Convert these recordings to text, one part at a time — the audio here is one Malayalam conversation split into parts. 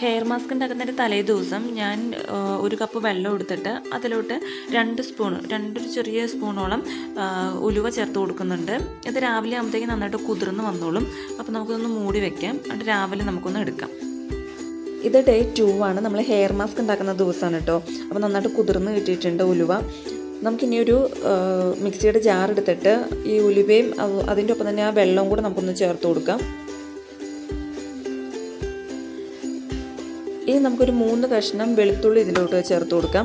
ഹെയർ മാസ്ക് ഉണ്ടാക്കുന്നതിൻ്റെ തലേ ദിവസം ഞാൻ ആ, ഒരു കപ്പ് വെള്ളം എടുത്തിട്ട് അതിലോട്ട് രണ്ട് സ്പൂൺ രണ്ടൊരു ചെറിയ സ്പൂണോളം ആ, ഉലുവ ചേർത്ത് കൊടുക്കുന്നുണ്ട് ഇത് രാവിലെ ആകുമ്പോഴത്തേക്ക് നന്നായിട്ട് കുതിർന്ന് വന്നോളും അപ്പോൾ നമുക്കൊന്ന് മൂടി വെക്കാം എന്നിട്ട് രാവിലെ നമുക്കൊന്ന് എടുക്കാം ഇത് ഡേ ടു ആണ് നമ്മൾ ഹെയർ മാസ്ക് ഉണ്ടാക്കുന്ന ദിവസമാണ് കേട്ടോ അപ്പോൾ നന്നായിട്ട് കുതിർന്ന് കിട്ടിയിട്ടുണ്ട് ഉലുവ നമുക്കിനി ഒരു ആ, മിക്സിയുടെ ജാർ എടുത്തിട്ട് ഈ ഉലുവയും അത്- അതിൻ്റെ ഒപ്പം തന്നെ ആ വെള്ളവും കൂടെ നമുക്കൊന്ന് ചേർത്ത് കൊടുക്കാം ഇനി നമുക്കൊരു മൂന്ന് കഷ്ണം വെളുത്തുള്ളി ഇതിലോട്ട് ചേർത്ത് കൊടുക്കാം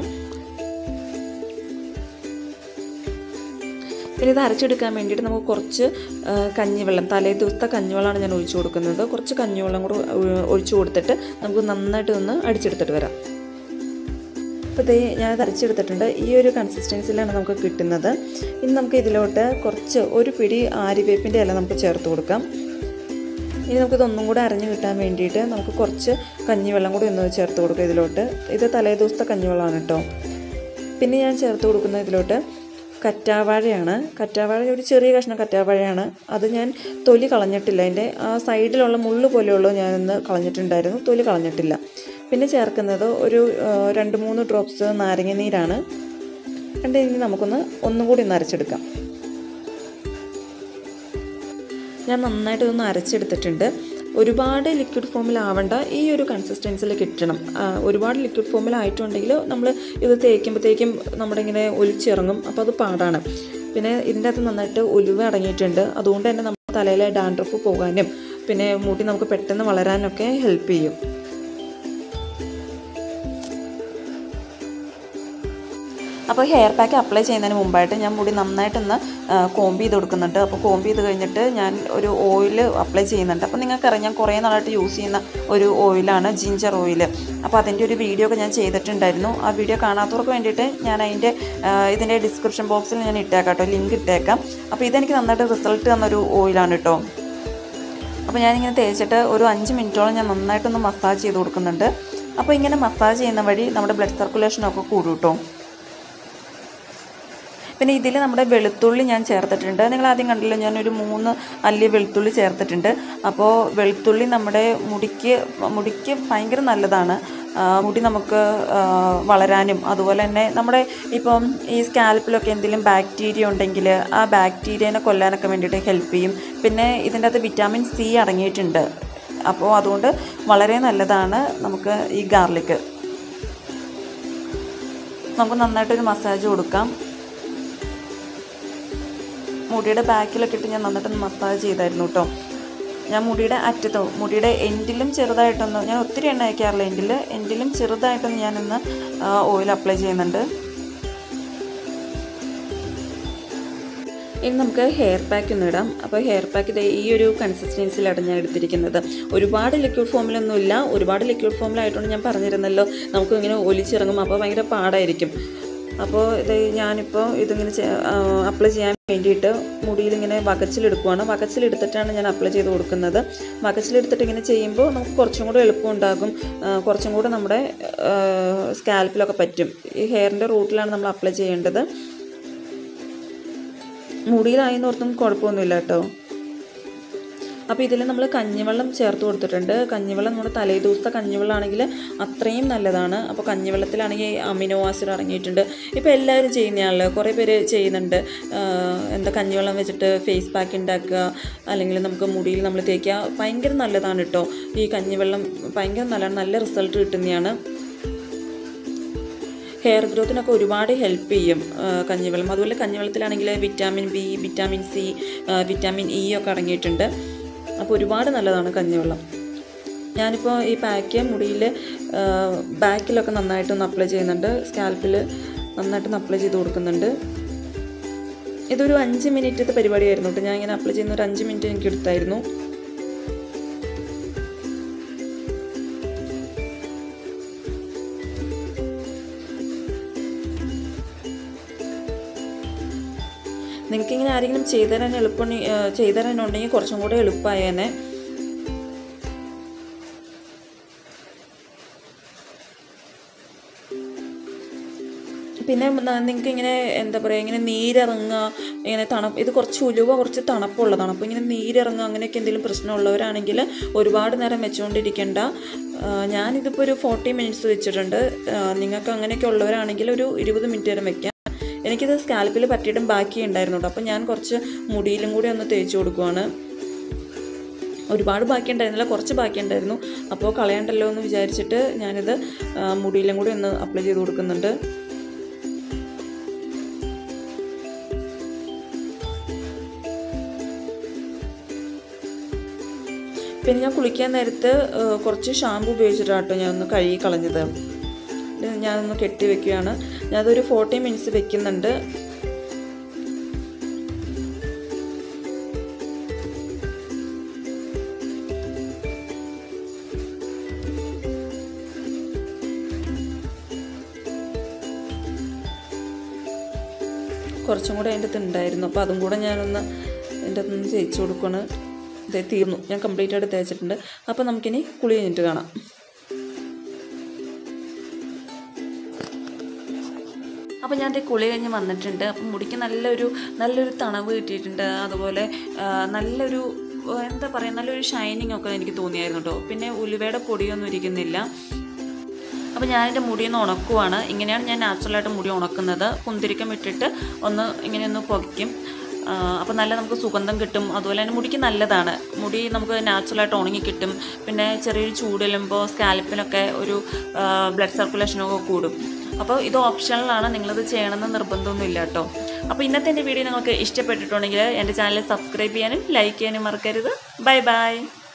പിന്നെ ഇത് അരച്ചെടുക്കാൻ വേണ്ടിയിട്ട് നമുക്ക് കുറച്ച് ആ, കഞ്ഞിവെള്ളം തലേ ദിവസത്തെ കഞ്ഞിവെള്ളമാണ് ഞാൻ ഒഴിച്ചു കൊടുക്കുന്നത് കുറച്ച് കഞ്ഞിവെള്ളം കൂടെ ഒ- ഒഴിച്ചു കൊടുത്തിട്ട് നമുക്ക് നന്നായിട്ട് ഒന്ന് അടിച്ചെടുത്തിട്ട് വരാം അപ്പോൾ ഇത് ഞാനത് അരച്ചെടുത്തിട്ടുണ്ട് ഈ ഒരു കൺസിസ്റ്റൻസിലാണ് നമുക്ക് കിട്ടുന്നത് ഇനി നമുക്ക് ഇതിലോട്ട് കുറച്ച് ഒരു പിടി ആര്യവേപ്പിൻ്റെ ഇല നമുക്ക് ചേർത്ത് കൊടുക്കാം ഇനി നമുക്കിതൊന്നും കൂടെ അരഞ്ഞു കിട്ടാൻ വേണ്ടിയിട്ട് നമുക്ക് കുറച്ച് കഞ്ഞിവെള്ളം കൂടി ഒന്ന് ചേർത്ത് കൊടുക്കുക ഇതിലോട്ട് ഇത് തലേ ദിവസത്തെ കഞ്ഞിവെള്ളമാണ് കേട്ടോ പിന്നെ ഞാൻ ചേർത്ത് കൊടുക്കുന്ന ഇതിലോട്ട് കറ്റാവാഴയാണ് കറ്റാവാഴ ഒരു ചെറിയ കഷ്ണം കറ്റാവാഴയാണ് അത് ഞാൻ തൊലി കളഞ്ഞിട്ടില്ല അതിൻ്റെ ആ സൈഡിലുള്ള മുള്ളു പോലെയുള്ളൂ ഞാനൊന്ന് കളഞ്ഞിട്ടുണ്ടായിരുന്നു തൊലി കളഞ്ഞിട്ടില്ല പിന്നെ ചേർക്കുന്നത് ഒരു ആ, രണ്ട് മൂന്ന് ഡ്രോപ്സ് നാരങ്ങ നീരാണ് എന്നിട്ട് ഇനി നമുക്കൊന്ന് ഒന്നും കൂടി ഒന്ന് അരച്ചെടുക്കാം ഞാൻ നന്നായിട്ട് ഒന്ന് അരച്ചെടുത്തിട്ടുണ്ട് ഒരുപാട് ലിക്വിഡ് ഫോമിലാവണ്ട ഈ ഒരു കൺസിസ്റ്റൻസിൽ കിട്ടണം ആ, ഒരുപാട് ലിക്വിഡ് ഫോമിലായിട്ടുണ്ടെങ്കിൽ നമ്മൾ ഇത് തേക്കുമ്പോഴത്തേക്കും നമ്മുടെ ഇങ്ങനെ ഒലിച്ചിറങ്ങും അപ്പോൾ അത് പാടാണ് പിന്നെ ഇതിൻ്റെ അകത്ത് നന്നായിട്ട് ഒലിവ് അടങ്ങിയിട്ടുണ്ട് അതുകൊണ്ട് തന്നെ നമ്മുടെ തലയിലെ ഡാൻഡ്രഫ് പോകാനും പിന്നെ മുടി നമുക്ക് പെട്ടെന്ന് വളരാനൊക്കെ ഹെൽപ്പ് ചെയ്യും അപ്പോൾ ഹെയർ പാക്ക് അപ്ലൈ ചെയ്യുന്നതിന് മുമ്പായിട്ട് ഞാൻ മുടി നന്നായിട്ടൊന്ന് കോമ്പ് ചെയ്ത് കൊടുക്കുന്നുണ്ട് അപ്പോൾ കോമ്പ് ചെയ്ത് കഴിഞ്ഞിട്ട് ഞാൻ ഒരു ഓയിൽ അപ്ലൈ ചെയ്യുന്നുണ്ട് അപ്പോൾ നിങ്ങൾക്കറിയാം ഞാൻ കുറേ നാളായിട്ട് യൂസ് ചെയ്യുന്ന ഒരു ഓയിലാണ് ജിഞ്ചർ ഓയിൽ അപ്പോൾ അതിൻ്റെ ഒരു വീഡിയോ ഒക്കെ ഞാൻ ചെയ്തിട്ടുണ്ടായിരുന്നു ആ വീഡിയോ കാണാത്തവർക്ക് വേണ്ടിയിട്ട് ഞാൻ അതിൻ്റെ ഇതിൻ്റെ ഡിസ്ക്രിപ്ഷൻ ബോക്സിൽ ഞാൻ ഇട്ടേക്കാം കേട്ടോ ലിങ്ക് ഇട്ടേക്കാം അപ്പോൾ ഇതെനിക്ക് നന്നായിട്ട് റിസൾട്ട് തന്നൊരു ഓയിലാണ് കേട്ടോ അപ്പോൾ ഞാനിങ്ങനെ തേച്ചിട്ട് ഒരു അഞ്ച് മിനിറ്റോളം ഞാൻ നന്നായിട്ടൊന്ന് മസാജ് ചെയ്ത് കൊടുക്കുന്നുണ്ട് അപ്പോൾ ഇങ്ങനെ മസാജ് ചെയ്യുന്ന വഴി നമ്മുടെ ബ്ലഡ് സർക്കുലേഷനൊക്കെ കൂടും കേട്ടോ പിന്നെ ഇതിൽ നമ്മുടെ വെളുത്തുള്ളി ഞാൻ ചേർത്തിട്ടുണ്ട് നിങ്ങൾ ആദ്യം കണ്ടല്ലോ ഞാനൊരു മൂന്ന് അല്ലി വെളുത്തുള്ളി ചേർത്തിട്ടുണ്ട് അപ്പോൾ വെളുത്തുള്ളി നമ്മുടെ മുടിക്ക് മുടിക്ക് ഭയങ്കര നല്ലതാണ് ആ, മുടി നമുക്ക് ആ, വളരാനും അതുപോലെ തന്നെ നമ്മുടെ ഇപ്പം ഈ സ്കാൽപ്പിലൊക്കെ എന്തെങ്കിലും ബാക്ടീരിയ ഉണ്ടെങ്കിൽ ആ ബാക്ടീരിയനെ കൊല്ലാനൊക്കെ വേണ്ടിയിട്ട് ഹെൽപ്പ് ചെയ്യും പിന്നെ ഇതിൻ്റെ അകത്ത് വിറ്റാമിൻ സി അടങ്ങിയിട്ടുണ്ട് അപ്പോൾ അതുകൊണ്ട് വളരെ നല്ലതാണ് നമുക്ക് ഈ ഗാർലിക്ക് നമുക്ക് നന്നായിട്ടൊരു മസാജ് കൊടുക്കാം മുടിയുടെ ബാക്കിലൊക്കെ ഇട്ട് ഞാൻ നന്നായിട്ടൊന്ന് മസാജ് ചെയ്തായിരുന്നു കേട്ടോ ഞാൻ മുടിയുടെ അറ്റത്തോ മുടിയുടെ എൻഡിലും ചെറുതായിട്ടൊന്ന് ഞാൻ ഒത്തിരി എണ്ണ അയക്കാറില്ല എൻഡിൽ എൻഡിലും ചെറുതായിട്ടൊന്ന് ഞാനൊന്ന് ഓയിൽ അപ്ലൈ ചെയ്യുന്നുണ്ട് ഇനി നമുക്ക് ഹെയർ പാക്ക് ഒന്ന് ഇടാം അപ്പോൾ ഹെയർ പാക്ക് ഇത് ഈ ഒരു കൺസിസ്റ്റൻസിലാണ് ഞാൻ എടുത്തിരിക്കുന്നത് ഒരുപാട് ലിക്വിഡ് ഫോമിലൊന്നുമില്ല ഒരുപാട് ലിക്വിഡ് ഫോമിലായിട്ടുണ്ട് ഞാൻ പറഞ്ഞിരുന്നല്ലോ നമുക്ക് ഇങ്ങനെ ഒലിച്ചിറങ്ങും അപ്പോൾ ഭയങ്കര പാടായിരിക്കും അപ്പോൾ ഇത് ഞാനിപ്പോൾ ഇതിങ്ങനെ അപ്ലൈ ചെയ്യാൻ വേണ്ടിയിട്ട് മുടിയിലിങ്ങനെ വകച്ചിലെടുക്കുവാണ് വകച്ചിലെടുത്തിട്ടാണ് ഞാൻ അപ്ലൈ ചെയ്ത് കൊടുക്കുന്നത് വകച്ചിലെടുത്തിട്ട് ഇങ്ങനെ ചെയ്യുമ്പോൾ നമുക്ക് കുറച്ചും കൂടെ എളുപ്പമുണ്ടാകും ആ, കുറച്ചും കൂടെ നമ്മുടെ സ്കാൽപ്പിലൊക്കെ പറ്റും ഈ ഹെയറിൻ്റെ റൂട്ടിലാണ് നമ്മൾ അപ്ലൈ ചെയ്യേണ്ടത് മുടിയിലായെന്ന് ഓർത്തും കുഴപ്പമൊന്നുമില്ല കേട്ടോ അപ്പോൾ ഇതിൽ നമ്മൾ കഞ്ഞിവെള്ളം ചേർത്ത് കൊടുത്തിട്ടുണ്ട് കഞ്ഞിവെള്ളം നമ്മുടെ തലേ ദിവസത്തെ കഞ്ഞിവെള്ളമാണെങ്കിൽ അത്രയും നല്ലതാണ് അപ്പോൾ കഞ്ഞിവെള്ളത്തിലാണെങ്കിൽ അമിനോ ആസിഡ് അടങ്ങിയിട്ടുണ്ട് ഇപ്പോൾ എല്ലാവരും ചെയ്യുന്നതാണല്ലോ കുറേ പേര് ചെയ്യുന്നുണ്ട് ആഹ് എന്താ കഞ്ഞിവെള്ളം വെച്ചിട്ട് ഫേസ് പാക്ക് ഉണ്ടാക്കുക അല്ലെങ്കിൽ നമുക്ക് മുടിയിൽ നമ്മൾ തേക്കുക ഭയങ്കര നല്ലതാണ് കേട്ടോ ഈ കഞ്ഞിവെള്ളം ഭയങ്കര നല്ലതാണ് നല്ല റിസൾട്ട് കിട്ടുന്നതാണ് ഹെയർ ഗ്രോത്തിനൊക്കെ ഒരുപാട് ഹെൽപ്പ് ചെയ്യും ആ, കഞ്ഞിവെള്ളം അതുപോലെ കഞ്ഞിവെള്ളത്തിലാണെങ്കിൽ വിറ്റാമിൻ ബി വിറ്റാമിൻ സി ആ, വിറ്റാമിൻ ഇ ഒക്കെ അടങ്ങിയിട്ടുണ്ട് അപ്പോൾ ഒരുപാട് നല്ലതാണ് കഞ്ഞിവെള്ളം ഞാനിപ്പോൾ ഈ പാക്ക് മുടിയിൽ ബാക്കിലൊക്കെ നന്നായിട്ടൊന്ന് അപ്ലൈ ചെയ്യുന്നുണ്ട് സ്കാൽപ്പിൽ നന്നായിട്ടൊന്ന് അപ്ലൈ ചെയ്ത് കൊടുക്കുന്നുണ്ട് ഇതൊരു അഞ്ച് മിനിറ്റത്തെ പരിപാടിയായിരുന്നു കേട്ടോ ഞാൻ ഇങ്ങനെ അപ്ലൈ ചെയ്യുന്ന ഒരു അഞ്ച് മിനിറ്റ് എനിക്ക് എടുത്തായിരുന്നു നിങ്ങൾക്കിങ്ങനെ ആരെങ്കിലും ചെയ്തു തരാൻ എളുപ്പം ചെയ്തു തരാനുണ്ടെങ്കിൽ കുറച്ചും കൂടെ എളുപ്പമായേനെ പിന്നെ നിങ്ങൾക്ക് ഇങ്ങനെ എന്താ പറയുക ഇങ്ങനെ നീരിറങ്ങുക ഇങ്ങനെ തണുപ്പ് ഇത് കുറച്ച് ഉലുവ കുറച്ച് തണുപ്പുള്ളതാണ് അപ്പോൾ ഇങ്ങനെ നീരിറങ്ങുക അങ്ങനെയൊക്കെ എന്തെങ്കിലും പ്രശ്നമുള്ളവരാണെങ്കിൽ ഒരുപാട് നേരം വെച്ചുകൊണ്ടിരിക്കേണ്ട ആ, ഞാനിതിപ്പോൾ ഒരു ഫോർട്ടി മിനിറ്റ്സ് വെച്ചിട്ടുണ്ട് ആ, നിങ്ങൾക്ക് അങ്ങനെയൊക്കെ ഉള്ളവരാണെങ്കിൽ ഒരു ഇരുപത് മിനിറ്റ് വരെ വെക്കാം എനിക്കിത് സ്കാൽപ്പിൽ പറ്റിയിട്ടും ബാക്കി ഉണ്ടായിരുന്നുണ്ട് അപ്പോൾ ഞാൻ കുറച്ച് മുടിയിലും കൂടി ഒന്ന് തേച്ച് കൊടുക്കുവാണ് ഒരുപാട് ബാക്കി ഉണ്ടായിരുന്നില്ല കുറച്ച് ബാക്കി ഉണ്ടായിരുന്നു അപ്പോൾ കളയണ്ടല്ലോ എന്ന് വിചാരിച്ചിട്ട് ഞാനിത് ആ, മുടിയിലും കൂടി ഒന്ന് അപ്ലൈ ചെയ്ത് കൊടുക്കുന്നുണ്ട് പിന്നെ ഞാൻ കുളിക്കാൻ നേരത്ത് ആ, കുറച്ച് ഷാമ്പു ഉപയോഗിച്ചിട്ടാണ് കേട്ടോ ഞാൻ ഒന്ന് കഴുകി കളഞ്ഞത് ഇത് ഞാനൊന്ന് കെട്ടി വെക്കുകയാണ് ഞാനതൊരു ഫോർട്ടി മിനിറ്റ്സ് വെക്കുന്നുണ്ട് കുറച്ചും കൂടെ അതിൻ്റെ അകത്ത് ഉണ്ടായിരുന്നു അപ്പോൾ അതും കൂടെ ഞാനൊന്ന് എൻ്റെ അകത്തൊന്ന് തേച്ച് കൊടുക്കുകയാണ് ഇതേ തീർന്നു ഞാൻ കംപ്ലീറ്റ് ആയിട്ട് തേച്ചിട്ടുണ്ട് അപ്പോൾ നമുക്കിനി കുളി കഴിഞ്ഞിട്ട് കാണാം അപ്പോൾ ഞാൻ ദേ കുളി കഴിഞ്ഞ് വന്നിട്ടുണ്ട് അപ്പം മുടിക്ക് നല്ലൊരു നല്ലൊരു തണവ് കിട്ടിയിട്ടുണ്ട് അതുപോലെ ആ, നല്ലൊരു ആ, എന്താ പറയുക നല്ലൊരു ഷൈനിങ് ഒക്കെ എനിക്ക് തോന്നിയായിരുന്നു കേട്ടോ പിന്നെ ഉലുവയുടെ പൊടിയൊന്നും ഇരിക്കുന്നില്ല അപ്പോൾ ഞാൻ എൻ്റെ മുടി ഒന്ന് ഉണക്കുവാണ് ഇങ്ങനെയാണ് ഞാൻ നാച്ചുറലായിട്ട് മുടി ഉണക്കുന്നത് കുന്തിരിക്കം ഇട്ടിട്ട് ഒന്ന് ഇങ്ങനെ ഒന്ന് പുകയ്ക്കും അപ്പോൾ നല്ല നമുക്ക് സുഗന്ധം കിട്ടും അതുപോലെ തന്നെ മുടിക്ക് നല്ലതാണ് മുടി നമുക്ക് നാച്ചുറലായിട്ട് ഉണങ്ങി കിട്ടും പിന്നെ ചെറിയൊരു ചൂടിലുമ്പോൾ സ്കാൽപ്പിനൊക്കെ ഒരു ബ്ലഡ് സർക്കുലേഷനൊക്കെ കൂടും അപ്പോൾ ഇത് ഓപ്ഷണലാണ് നിങ്ങളിത് ചെയ്യണമെന്ന് നിർബന്ധമൊന്നും ഇല്ല കേട്ടോ അപ്പോൾ ഇന്നത്തെ എൻ്റെ വീഡിയോ നിങ്ങൾക്ക് ഇഷ്ടപ്പെട്ടിട്ടുണ്ടെങ്കിൽ എൻ്റെ ചാനൽ സബ്സ്ക്രൈബ് ചെയ്യാനും ലൈക്ക് ചെയ്യാനും മറക്കരുത് ബൈ ബൈ